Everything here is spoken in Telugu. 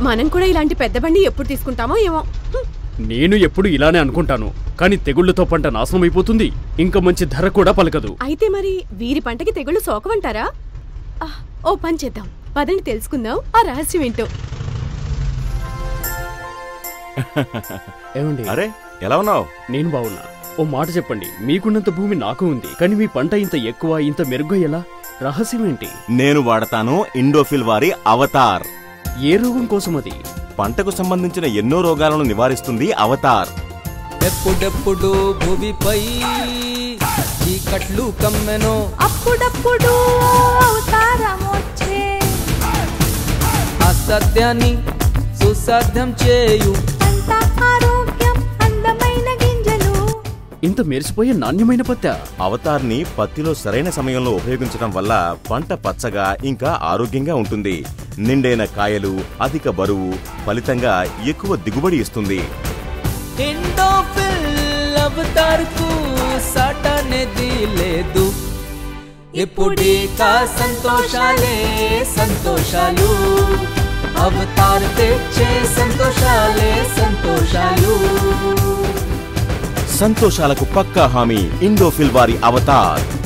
మనం కూడా ఇలాంటి పెద్ద బండి ఎప్పుడు తీసుకుంటామో ఏమో హ్మ్. నేను ఎప్పుడు ఇలానే అనుకుంటాను కానీ తెగుళ్లతో పంట నాశనం అయిపోతుంది ఇంకా మంచి ధర కూడా పలకదు అయితే మరి వీరి పంటకి తెగుళ్ళు సోకవంటారా ఆ, ఓ పని చేద్దాం పదండి తెలుసుకుందాం ఆ రహస్యం ఏంటో ఏమండి అరే ఎలా ఉన్నావు నేను బాగున్నా ఓ మాట చెప్పండి మీకున్నంత భూమి నాకు ఉంది కానీ మీ పంట ఇంత ఎక్కువ ఇంత మెరుగ్గా ఎలా రహస్యం ఏంటి నేను వాడతాను ఇండోఫిల్ వారి అవతార్ ఏ రోగం కోసం అది పంటకు సంబంధించిన ఎన్నో రోగాలను నివారిస్తుంది అవతార్ ఎప్పుడెప్పుడు భూమిపై చీకట్లు కమ్మెను అప్పుడప్పుడు అవతారమొచ్చే అసత్యాన్ని సుసాధ్యం చేయు అంత ఆరోగ్యం అందమైన గింజలు ఇంత మెరిసిపోయే నాణ్యమైన పత్త అవతార్ ని పత్తిలో సరైన సమయంలో ఉపయోగించడం వల్ల పంట పచ్చగా ఇంకా ఆరోగ్యంగా ఉంటుంది నిండైన కాయలు అధిక బరువు ఫలితంగా ఎక్కువ దిగుబడి ఇస్తుంది ఎండోఫిల్ అవతార్కు సాటనేది లేదు ఇప్పుడిక సంతోషాలే సంతోషాలు అవతార్ తెచ్చే సంతోషాలే సంతోషాలు సంతోషాలకు పక్కా హామీ ఇండోఫిల్ వారి అవతార్